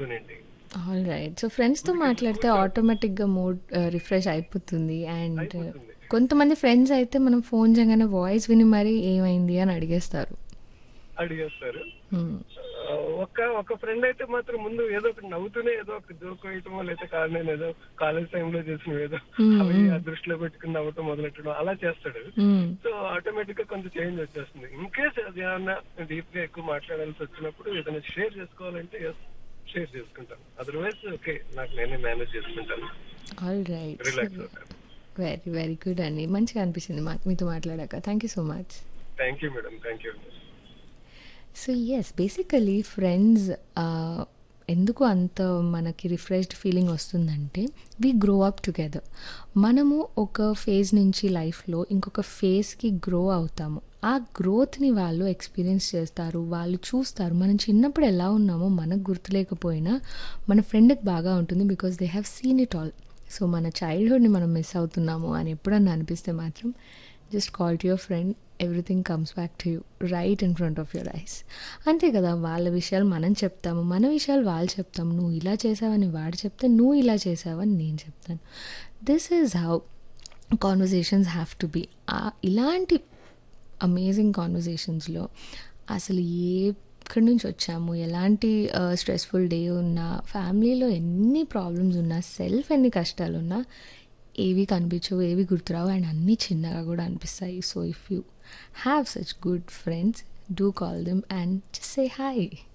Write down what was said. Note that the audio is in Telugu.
ఉంటుందండి ఆల్ రైట్ సో ఫ్రెండ్స్తో మాట్లాడితే ఆటోమేటిక్గా మూడ్ రిఫ్రెష్ అయిపోతుంది అండ్ అయిపోతుంది. కొంతమంది ఫ్రెండ్స్ అయితే మనం ఫోన్ చేయగానే వాయిస్ విని మరీ ఏమైంది అని అడిగేస్తారు అడిగేస్తారు Hmm. ఆ, ఒక్క ఒక ఫ్రెండ్ అయితే మాత్రం ముందు ఏదో ఒకటి నవ్వుతూనే ఏదో ఒక జోక్ వేయటమో లేకపోతే కాదు నేను ఏదో కాలేజ్ టైంలో చేసిన ఏదో Hmm, అవి hmm. ఆ దృష్టిలో పెట్టుకుని నవ్వటం మొదలెట్టడం అలా చేస్తాడు Hmm. సో ఆటోమేటిక్ గా కొంచెం చేంజ్ వచ్చేస్తుంది ఇన్ కేస్ అది ఏమన్నా డీప్ గా ఎక్కువ మాట్లాడాల్సి వచ్చినప్పుడు ఏదైనా షేర్ చేసుకోవాలంటే షేర్ చేసుకుంటాను అదర్వైజ్ ఓకే నాకు నేనే మేనేజ్ చేసుకుంటాను ఆల్ రైట్ రిలాక్స్ అవుతాను వెరీ వెరీ గుడ్ అండి మంచిగా అనిపించింది మా మీతో మాట్లాడాక thank you so much thank you madam thank you so yes basically friends ఎందుకు అంత మనకి రిఫ్రెష్డ్ ఫీలింగ్ వస్తుందంటే వి గ్రో అప్ టుగెదర్ మనము ఒక ఫేజ్ నుంచి లైఫ్లో ఇంకొక ఫేజ్కి గ్రో అవుతాము ఆ గ్రోత్ని వాళ్ళు ఎక్స్పీరియన్స్ చేస్తారు వాళ్ళు చూస్తారు మనం చిన్నప్పుడు ఎలా ఉన్నామో మనకు గుర్తులేకపోయినా మన ఫ్రెండ్కి బాగా ఉంటుంది because they have seen it all so మన చైల్డ్హుడ్ని మనం మిస్ అవుతున్నాము అని ఎప్పుడన్నా అనిపిస్తే మాత్రం just call to your friend everything comes back to you right in front of your eyes అంతే కదా వాళ్ళ విషయాలు మనం చెప్తాము మన విషయాలు వాళ్ళు చెప్తాము నువ్వు ఇలా చేసావని వాడు చెప్తే నువ్వు ఇలా చేసావని నేను చెప్తాను this is how conversations have to be ఇలాంటి అమేజింగ్ కాన్వర్జేషన్స్లో అసలు ఏ ఎక్కడి నుంచి వచ్చాము ఎలాంటి స్ట్రెస్ఫుల్ డే ఉన్నా ఫ్యామిలీలో ఎన్ని ప్రాబ్లమ్స్ ఉన్నా సెల్ఫ్ ఎన్ని కష్టాలు ఉన్నా ఏవి కనిపించవు ఏవి గుర్తురావు అండ్ అన్నీ చిన్నగా కూడా అనిపిస్తాయి so if you have such good friends do call them and just say hi